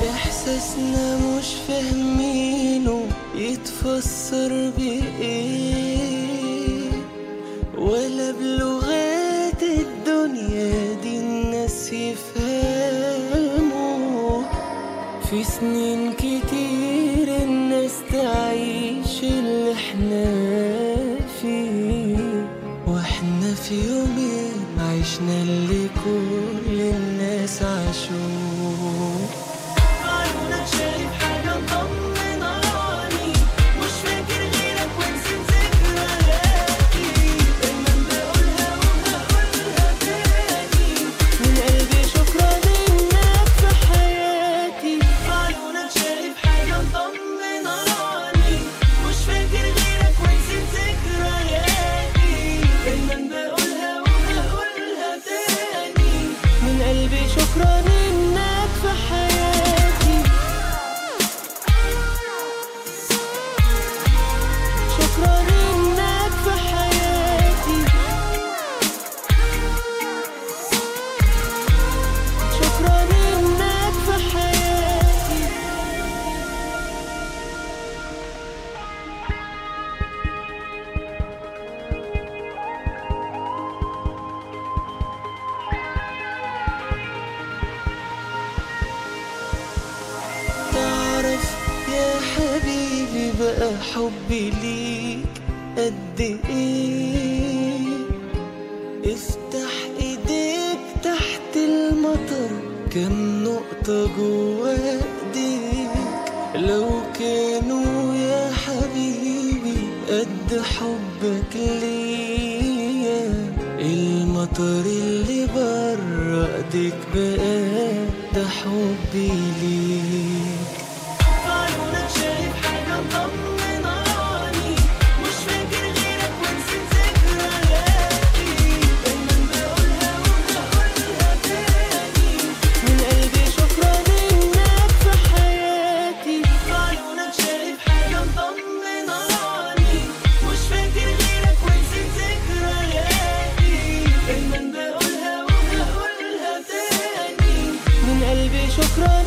إحساسنا مش فاهمينه يتفسر بإيه ولا بلغات الدنيا دي الناس يفهموا في سنين كتير الناس تعيش اللي احنا فيه واحنا في يومين عشنا اللي كل الناس عاشوه عيونك شايف حاجة مطمناني مش فاكر غيرك ونسيت ذكرياتي دايما بقولها وهقولها تاني من قلبي شكرا انك في حياتي عيونك شايف حاجة مطمناني مش فاكر غيرك ونسيت ذكرياتي دايما بقولها وهقولها تاني من قلبي شكرا انك في حياتي شكرا انك في حياتي شكرا انك في حياتي تعرف يا حبيبي بقى حبي ليك قد ايه افتح ايديك تحت المطر كم نقطة جوا ايديك لو كانوا يا حبيبي قد حبك ليا المطر اللي برا ايديك بقى ده حبي ليك عيونك شايف حاجة مطمناني مش فاكر غيرك ونسيت ذكرياتي دايما بقولها وهقولها تاني من قلبي شكرا انك في حياتي عيونك شايف حاجة مطمناني مش فاكر غيرك ونسيت ذكرياتي دايما بقولها وهقولها تاني من قلبي شكرا